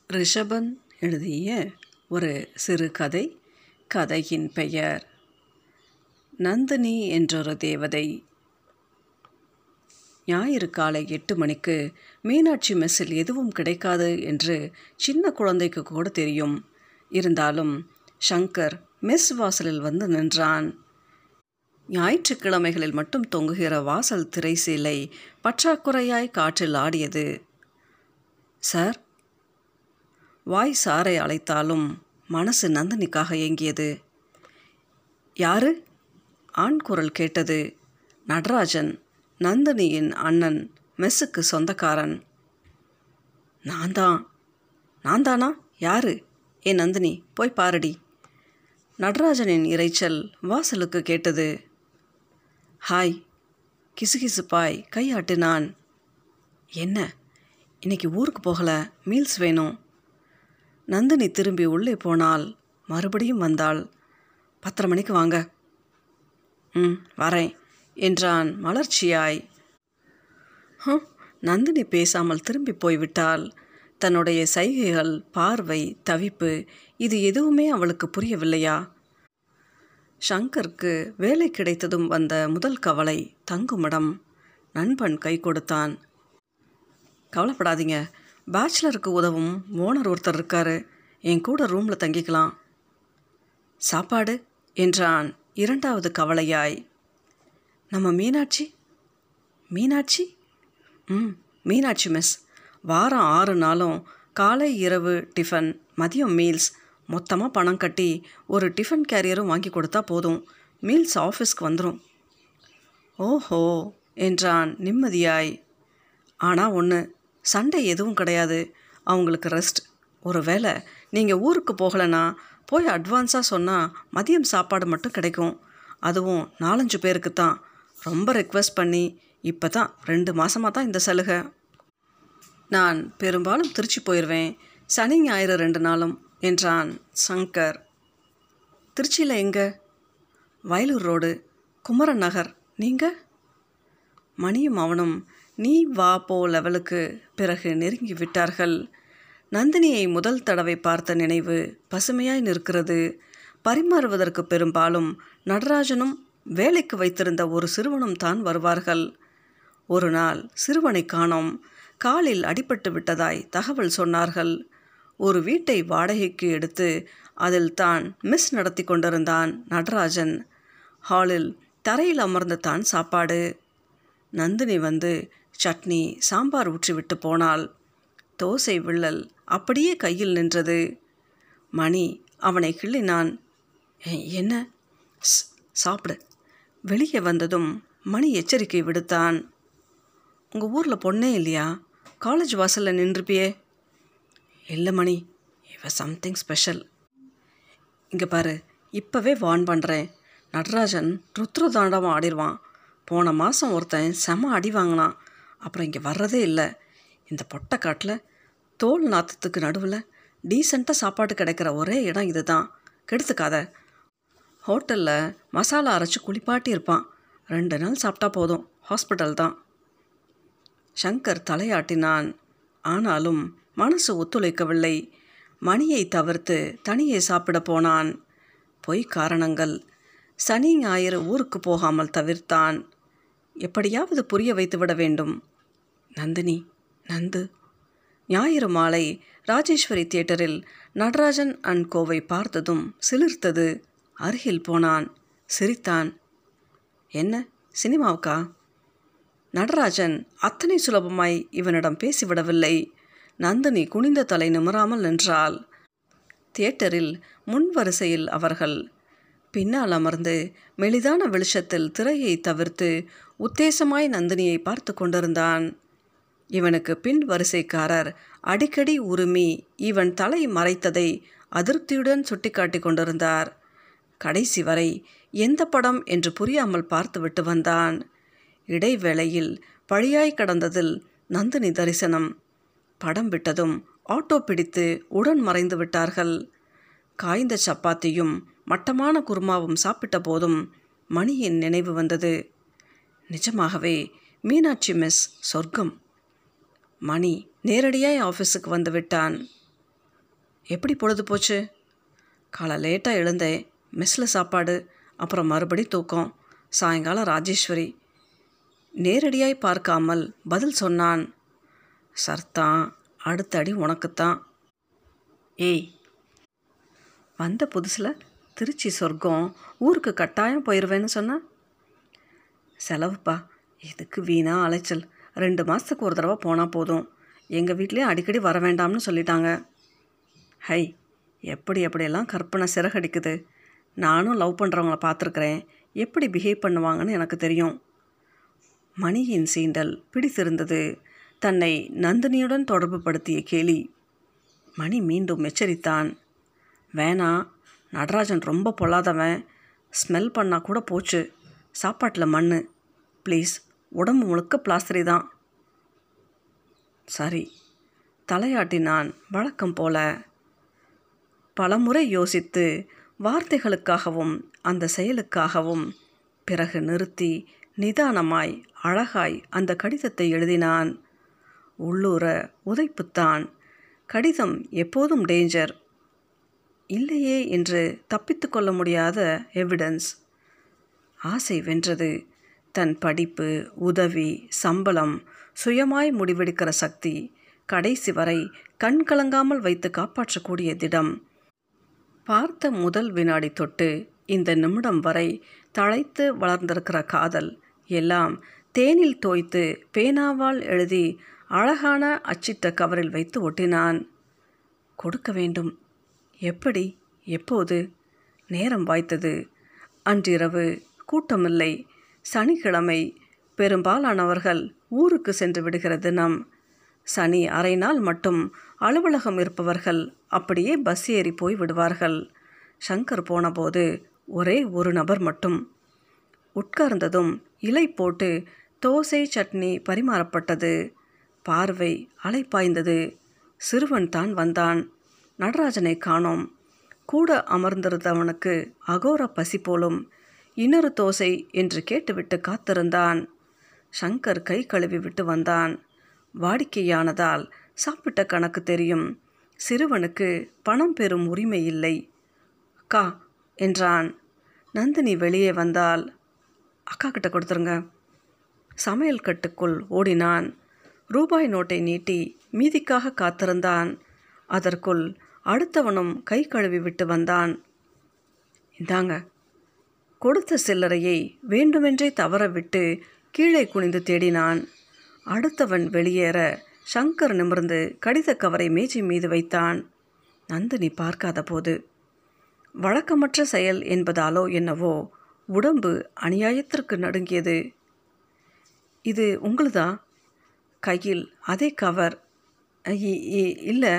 ரிஷபன் எழுதிய ஒரு சிறுகதை கதையின் பெயர் நந்தினி என்றொரு தேவதை ஞாயிறு காலை எட்டு மணிக்கு மீனாட்சி மெஸ்ஸில் எதுவும் கிடைக்காது என்று சின்ன குழந்தைக்கு கூட தெரியும் இருந்தாலும் ஷங்கர் மெஸ் வாசலில் வந்து நின்றான் ஞாயிற்றுக்கிழமைகளில் மட்டும் தொங்குகிற வாசல் திரை சீலை பற்றாக்குறையாய் காற்றில் ஆடியது சார் வாய் சாரை அழைத்தாலும் மனசு நந்தினிக்காக ஏங்கியது யாரு ஆண் குரல் கேட்டது நடராஜன் நந்தினியின் அண்ணன் மெஸ்ஸுக்கு சொந்தக்காரன் நான் தான் நான் தானா யாரு ஏ நந்தினி போய் பாரடி நடராஜனின் இரைச்சல் வாசலுக்கு கேட்டது ஹாய் கிசுகிசுப்பாய் கையாட்டினான் என்ன இன்னைக்கு ஊருக்கு போகல மீல்ஸ் வேணும் நந்தினி திரும்பி உள்ளே போனால் மறுபடியும் வந்தாள் பத்தரை மணிக்கு வாங்க ம் வரேன் என்றான் மலர்ச்சியாய் ஹம் நந்தினி பேசாமல் திரும்பி போய்விட்டாள் தன்னுடைய சைகைகள் பார்வை தவிப்பு இது எதுவுமே அவளுக்கு புரியவில்லையா ஷங்கருக்கு வேலை கிடைத்ததும் வந்த முதல் கவலை தங்குமிடம் நண்பன் கை கொடுத்தான் கவலைப்படாதீங்க பேச்சுலருக்கு உதவும் ஓனர் ஒருத்தர் இருக்காரு என் கூட ரூமில் தங்கிக்கலாம் சாப்பாடு என்றான் இரண்டாவது கவலையாய் நம்ம மீனாட்சி மீனாட்சி ம் மீனாட்சி மிஸ் வாரம் ஆறு நாளும் காலை இரவு டிஃபன் மதியம் மீல்ஸ் மொத்தமாக பணம் கட்டி ஒரு டிஃபன் கேரியரும் வாங்கி கொடுத்தா போதும் மீல்ஸ் ஆஃபீஸ்க்கு வந்துடும் ஓஹோ என்றான் நிம்மதியாய் ஆனால் ஒன்று சண்டை எதுவும் கிடையாது அவங்களுக்கு ரெஸ்ட் ஒரு வேளை நீங்கள் ஊருக்கு போகலைன்னா போய் அட்வான்ஸாக சொன்னால் மதியம் சாப்பாடு மட்டும் கிடைக்கும் அதுவும் நாலஞ்சு பேருக்கு தான் ரொம்ப ரெக்வஸ்ட் பண்ணி இப்போ தான் ரெண்டு மாதமாக தான் இந்த சலுகை நான் பெரும்பாலும் திருச்சி போயிடுவேன் சனி ஞாயிறு ரெண்டு நாளும் என்றான் சங்கர் திருச்சியில் எங்கே வயலூர் ரோடு குமரன் நகர் நீங்கள் மணியும் அவனும் நீ வா போ லெவலுக்கு பிறகு நெருங்கி விட்டார்கள் நந்தினியை முதல் தடவை பார்த்த நினைவு பசுமையாய் நிற்கிறது பரிமாறுவதற்கு பெரும்பாலும் நடராஜனும் வேலைக்கு வைத்திருந்த ஒரு சிறுவனும் தான் வருவார்கள் ஒரு நாள் சிறுவனை காணோம் காலில் அடிபட்டு விட்டதாய் தகவல் சொன்னார்கள் ஒரு வீட்டை வாடகைக்கு எடுத்து அதில் தான் மிஸ் நடத்தி கொண்டிருந்தான் நடராஜன் ஹாலில் தரையில் அமர்ந்து தான் சாப்பாடு நந்தினி வந்து சட்னி சாம்பார் ஊற்றிவிட்டு போனாள் தோசை விள்ளல் அப்படியே கையில் நின்றது மணி அவனை கிள்ளினான் என்ன சாப்பிடு வெளியே வந்ததும் மணி எச்சரிக்கை விடுத்தான் உங்கள் ஊரில் பொண்ணே இல்லையா காலேஜ் வாசலில் நின்றுப்பியே இல்லை மணி இவ சம்திங் ஸ்பெஷல் இங்கே பாரு இப்போவே வார்ன் பண்ணுறேன் நடராஜன் ருத்ரதாண்டவம் ஆடிடுவான் போன மாதம் ஒருத்தன் செம அடி வாங்கினான் அப்புறம் இங்கே வர்றதே இல்லை இந்த பொட்டைக்காட்டில் தோல் நாத்தத்துக்கு நடுவில் டீசெண்டாக சாப்பாடு கிடைக்கிற ஒரே இடம் இது தான் கெடுத்துக்காத ஹோட்டலில் மசாலா அரைச்சி குளிப்பாட்டி இருப்பான் ரெண்டு நாள் சாப்பிட்டா போதும் ஹாஸ்பிட்டல் தான் ஷங்கர் தலையாட்டினான் ஆனாலும் மனசு ஒத்துழைக்கவில்லை மணியை தவிர்த்து தனியே சாப்பிட போனான் பொய் காரணங்கள் சனி ஞாயிறு ஊருக்கு போகாமல் தவிர்த்தான் எப்படியாவது புரிய வைத்துவிட வேண்டும் நந்தினி நந்து ஞாயிறு மாலை ராஜேஸ்வரி தியேட்டரில் நடராஜன் அண்ட் கோவை பார்த்ததும் சிலிர்த்தது அருகில் போனான் சிரித்தான் என்ன சினிமாவுக்கா நடராஜன் அத்தனை சுலபமாய் இவனிடம் பேசிவிடவில்லை நந்தினி குனிந்த தலை நிமிராமல் நின்றாள் தியேட்டரில் முன் வரிசையில் அவர்கள் பின்னால் அமர்ந்து மெலிதான வெளிச்சத்தில் திரையை தவிர்த்து உத்தேசமாய் நந்தினியை பார்த்து கொண்டிருந்தான் இவனுக்கு பின் வரிசைக்காரர் அடிக்கடி உருமி இவன் தலை மறைத்ததை அதிருப்தியுடன் சுட்டிக்காட்டி கொண்டிருந்தார் கடைசி வரை எந்த படம் என்று புரியாமல் பார்த்துவிட்டு வந்தான் இடைவேளையில் பழியாய் கடந்ததில் நந்தினி தரிசனம் படம் விட்டதும் ஆட்டோ பிடித்து உடன் மறைந்து விட்டார்கள் காய்ந்த சப்பாத்தியும் மட்டமான குருமாவும் சாப்பிட்ட போதும் மணியின் நினைவு வந்தது நிஜமாகவே மீனாட்சி மிஸ் சொர்க்கம் மணி நேரடியாய் ஆஃபீஸுக்கு வந்து விட்டான் எப்படி பொழுது போச்சு காலை லேட்டாக எழுந்தேன் மெஸ்ஸில் சாப்பாடு அப்புறம் மறுபடி தூக்கம் சாயங்காலம் ராஜேஸ்வரி நேரடியாய் பார்க்காமல் பதில் சொன்னான் சர்தான் அடுத்த அடி உனக்குத்தான் ஏய் வந்த புதுசில் திருச்சி சொர்க்கம் ஊருக்கு கட்டாயம் போயிடுவேன்னு சொன்னேன் செலவுப்பா இதுக்கு வீணா அலைச்சல் ரெண்டு மாதத்துக்கு ஒரு தடவை போனால் போதும் எங்கள் வீட்லேயும் அடிக்கடி வர வேண்டாம்னு சொல்லிட்டாங்க ஹை எப்படி எப்படியெல்லாம் கற்பனை சிறகடிக்குது நானும் லவ் பண்ணுறவங்கள பார்த்துருக்குறேன் எப்படி பிஹேவ் பண்ணுவாங்கன்னு எனக்கு தெரியும் மணியின் சீண்டல் பிடித்திருந்தது தன்னை நந்தினியுடன் தொடர்பு படுத்திய கேலி மணி மீண்டும் எச்சரித்தான் வேணா நடராஜன் ரொம்ப பொல்லாதவன் ஸ்மெல் பண்ணால் கூட போச்சு சாப்பாட்டில் மண் ப்ளீஸ் உடம்பு முழுக்க பிளாஸ்திரி தான் சரி தலையாட்டினான் வழக்கம் போல பலமுறை யோசித்து வார்த்தைகளுக்காகவும் அந்த செயலுக்காகவும் பிறகு நிறுத்தி நிதானமாய் அழகாய் அந்த கடிதத்தை எழுதினான் உள்ளூர உதைப்புத்தான் கடிதம் எப்போதும் டேஞ்சர் இல்லையே என்று தப்பித்து கொள்ள முடியாத எவிடன்ஸ் ஆசை வென்றது தன் படிப்பு உதவி சம்பளம் சுயமாய் முடிவெடுக்கிற சக்தி கடைசி வரை கண் கலங்காமல் வைத்து காப்பாற்றக்கூடிய திடம் பார்த்த முதல் வினாடி தொட்டு இந்த நிமிடம் வரை தழைத்து வளர்ந்திருக்கிற காதல் எல்லாம் தேனில் தோய்த்து பேனாவால் எழுதி அழகான அச்சிட்ட கவரில் வைத்து ஒட்டினான் கொடுக்க வேண்டும் எப்படி எப்போது நேரம் வாய்த்தது அன்றிரவு கூட்டமில்லை சனிக்கிழமை பெரும்பாலானவர்கள் ஊருக்கு சென்று விடுகிற தினம் சனி அரை நாள் மட்டும் அலுவலகம் இருப்பவர்கள் அப்படியே பஸ் ஏறி போய் விடுவார்கள் சங்கர் போனபோது ஒரே ஒரு நபர் மட்டும் உட்கார்ந்ததும் இலை போட்டு தோசை சட்னி பரிமாறப்பட்டது பார்வை அலைப்பாய்ந்தது சிறுவன் தான் வந்தான் நடராஜனை காணோம் கூட அமர்ந்திருந்தவனுக்கு அகோர பசி போலும் இன்னொரு தோசை என்று கேட்டுவிட்டு காத்திருந்தான் சங்கர் கை கழுவி விட்டு வந்தான் வாடிக்கையானதால் சாப்பிட்ட கணக்கு தெரியும் சிறுவனுக்கு பணம் பெறும் உரிமை இல்லை அக்கா என்றான் நந்தினி வெளியே வந்தால் அக்கா கிட்ட கொடுத்துருங்க சமையல் கட்டுக்குள் ஓடினான் ரூபாய் நோட்டை நீட்டி மீதிக்காக காத்திருந்தான் அதற்குள் அடுத்தவனும் கை கழுவி விட்டு வந்தான் இந்தாங்க கொடுத்த சில்லறையை வேண்டுமென்றே தவற விட்டு கீழே குனிந்து தேடினான் அடுத்தவன் வெளியேற சங்கர் நிமிர்ந்து கடித கவரை மேஜை மீது வைத்தான் நந்தினி பார்க்காத போது வழக்கமற்ற செயல் என்பதாலோ என்னவோ உடம்பு அநியாயத்திற்கு நடுங்கியது இது உங்களுதா கையில் அதே கவர் இல்லை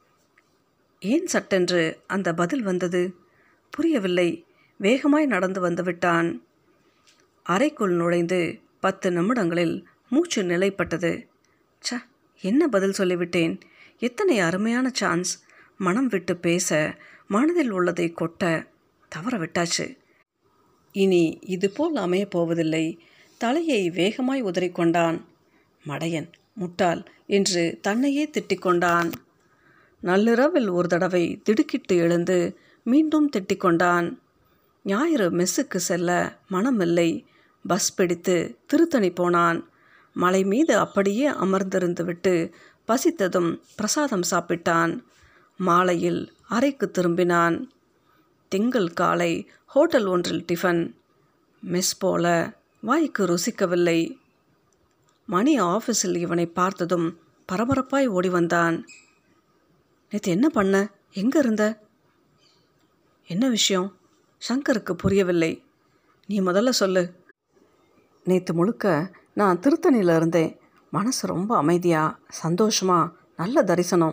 ஏன் சட்டென்று அந்த பதில் வந்தது புரியவில்லை வேகமாய் நடந்து வந்து விட்டான் அறைக்குள் நுழைந்து பத்து நிமிடங்களில் மூச்சு நிலைப்பட்டது ச என்ன பதில் சொல்லிவிட்டேன் எத்தனை அருமையான சான்ஸ் மனம் விட்டு பேச மனதில் உள்ளதை கொட்ட தவற விட்டாச்சு இனி இதுபோல் அமையப் போவதில்லை தலையை வேகமாய் உதறிக்கொண்டான் மடையன் முட்டாள் என்று தன்னையே திட்டிக்கொண்டான் நள்ளிரவில் ஒரு தடவை திடுக்கிட்டு எழுந்து மீண்டும் திட்டிக்கொண்டான் ஞாயிறு மெஸ்ஸுக்கு செல்ல மனமில்லை பஸ் பிடித்து திருத்தணி போனான் மலை மீது அப்படியே அமர்ந்திருந்து விட்டு பசித்ததும் பிரசாதம் சாப்பிட்டான் மாலையில் அறைக்கு திரும்பினான் திங்கள் காலை ஹோட்டல் ஒன்றில் டிஃபன் மெஸ் போல வாய்க்கு ருசிக்கவில்லை மணி ஆஃபீஸில் இவனை பார்த்ததும் பரபரப்பாய் ஓடி வந்தான் நேற்று என்ன பண்ண எங்கே இருந்த என்ன விஷயம் சங்கருக்கு புரியவில்லை நீ முதல்ல சொல்லு நேற்று முழுக்க நான் திருத்தணியில் இருந்தேன் மனசு ரொம்ப அமைதியாக சந்தோஷமாக நல்ல தரிசனம்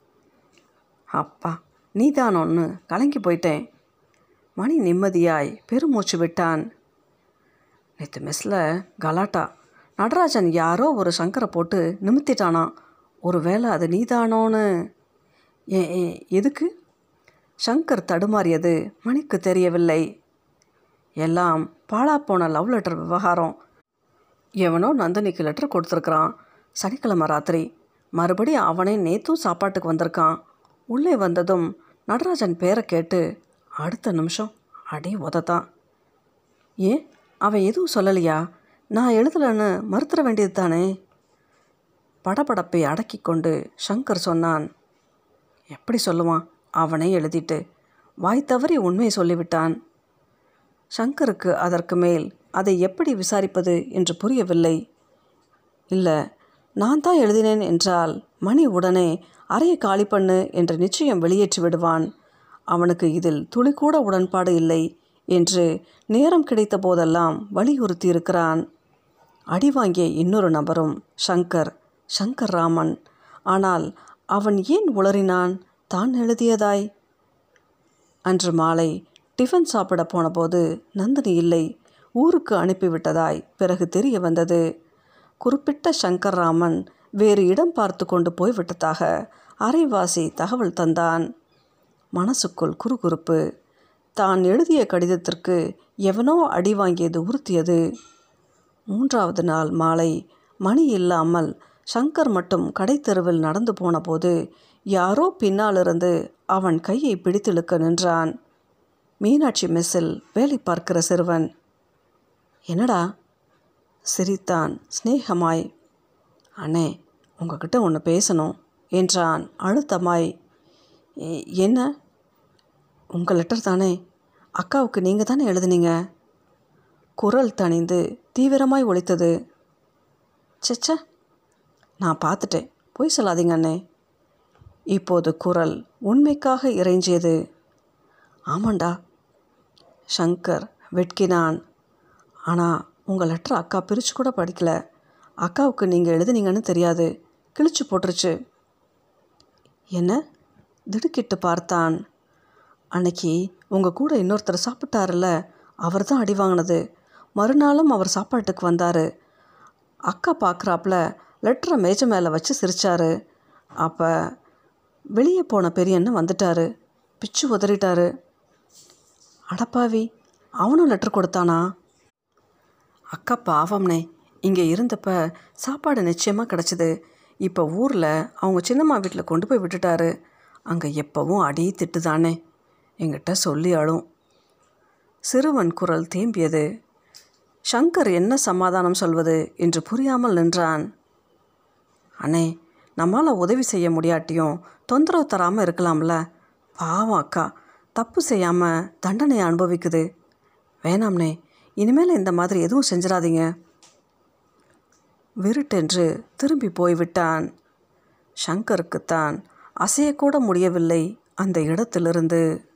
அப்பா நீதானொன்னு கலங்கி போயிட்டேன் மணி நிம்மதியாய் பெருமூச்சு விட்டான் நேற்று மெஸ்ஸில் கலாட்டா நடராஜன் யாரோ ஒரு சங்கரை போட்டு நிமித்திட்டானான் ஒரு வேளை அது நீதானோன்னு ஏ ஏ எதுக்கு சங்கர் தடுமாறியது மணிக்கு தெரியவில்லை எல்லாம் பாழாப்போன லவ் லெட்டர் விவகாரம் எவனோ நந்தினிக்கு லெட்டர் கொடுத்துருக்குறான் சனிக்கிழமை ராத்திரி மறுபடியும் அவனே நேற்றும் சாப்பாட்டுக்கு வந்திருக்கான் உள்ளே வந்ததும் நடராஜன் பேரை கேட்டு அடுத்த நிமிஷம் அடி உதத்தான் ஏன் அவன் எதுவும் சொல்லலையா நான் எழுதலைன்னு மறுத்துற வேண்டியது தானே படபடப்பை அடக்கி கொண்டு சங்கர் சொன்னான் எப்படி சொல்லுவான் அவனே எழுதிட்டு வாய் தவறி உண்மையை சொல்லிவிட்டான் சங்கருக்கு அதற்கு மேல் அதை எப்படி விசாரிப்பது என்று புரியவில்லை இல்லை நான் தான் எழுதினேன் என்றால் மணி உடனே அறையை காலி பண்ணு என்ற நிச்சயம் வெளியேற்றி விடுவான் அவனுக்கு இதில் துளி கூட உடன்பாடு இல்லை என்று நேரம் கிடைத்த போதெல்லாம் வலியுறுத்தி இருக்கிறான் அடி வாங்கிய இன்னொரு நபரும் சங்கர் சங்கர் ராமன் ஆனால் அவன் ஏன் உளறினான் தான் எழுதியதாய் அன்று மாலை டிஃபன் சாப்பிட போனபோது நந்தினி இல்லை ஊருக்கு அனுப்பிவிட்டதாய் பிறகு தெரிய வந்தது குறிப்பிட்ட சங்கர்ராமன் வேறு இடம் பார்த்து கொண்டு போய்விட்டதாக அரைவாசி தகவல் தந்தான் மனசுக்குள் குறுகுறுப்பு தான் எழுதிய கடிதத்திற்கு எவனோ அடி வாங்கியது உறுத்தியது மூன்றாவது நாள் மாலை மணி இல்லாமல் சங்கர் மட்டும் கடைத்தெருவில் நடந்து போனபோது யாரோ பின்னாலிருந்து அவன் கையை பிடித்திழுக்க நின்றான் மீனாட்சி மெஸ்ஸில் வேலை பார்க்கிற சிறுவன் என்னடா சிரித்தான் சிநேகமாய் அண்ணே உங்ககிட்ட ஒன்று பேசணும் என்றான் அழுத்தமாய் "எ- என்ன உங்கள் லெட்டர் தானே அக்காவுக்கு நீங்கள் தானே எழுதுனீங்க குரல் தணிந்து தீவிரமாய் ஒலித்தது ச்சே நான் பார்த்துட்டேன் பொய் சொல்லாதீங்க அண்ணே இப்போது குரல் உண்மைக்காக இறைஞ்சியது ஆமாண்டா சங்கர் வெட்கினான் ஆனால் உங்கள் லெட்டர் அக்கா பிரித்து கூட படிக்கல அக்காவுக்கு நீங்கள் எழுதுனீங்கன்னு தெரியாது கிழிச்சு போட்டுருச்சு என்ன திடுக்கிட்டு பார்த்தான் அன்னைக்கு உங்கள் கூட இன்னொருத்தர் சாப்பிட்டாருல்ல அவர் தான் அடி வாங்கினது மறுநாளும் அவர் சாப்பாட்டுக்கு வந்தார் அக்கா பார்க்குறாப்புல லெட்டரை மேஜை மேலே வச்சு சிரிச்சாரு அப்போ வெளியே போன பெரியண்ணன் வந்துட்டாரு பிச்சு உதறிட்டாரு அடப்பாவி அவனும் லெட்டர் கொடுத்தானா அக்கா பாவம்னே இங்கே இருந்தப்ப சாப்பாடு நிச்சயமாக கிடச்சிது இப்போ ஊரில் அவங்க சின்னம்மா வீட்டில் கொண்டு போய் விட்டுட்டாரு அங்கே எப்போவும் அடி திட்டுதானே என்கிட்ட சொல்லி அழும் சிறுவன் குரல் தேம்பியது சங்கர் என்ன சமாதானம் சொல்வது என்று புரியாமல் நின்றான் அண்ணே நம்மால் உதவி செய்ய முடியாட்டியும் தொந்தரவு தராமல் இருக்கலாம்ல பாவம் அக்கா தப்பு செய்யாமல் தண்டனையை அனுபவிக்குது வேணாம்னே இனிமேல் இந்த மாதிரி எதுவும் செஞ்சிடாதீங்க விருட்டென்று திரும்பி போய்விட்டான் சங்கருக்குத்தான் அசையக்கூட முடியவில்லை அந்த இடத்திலிருந்து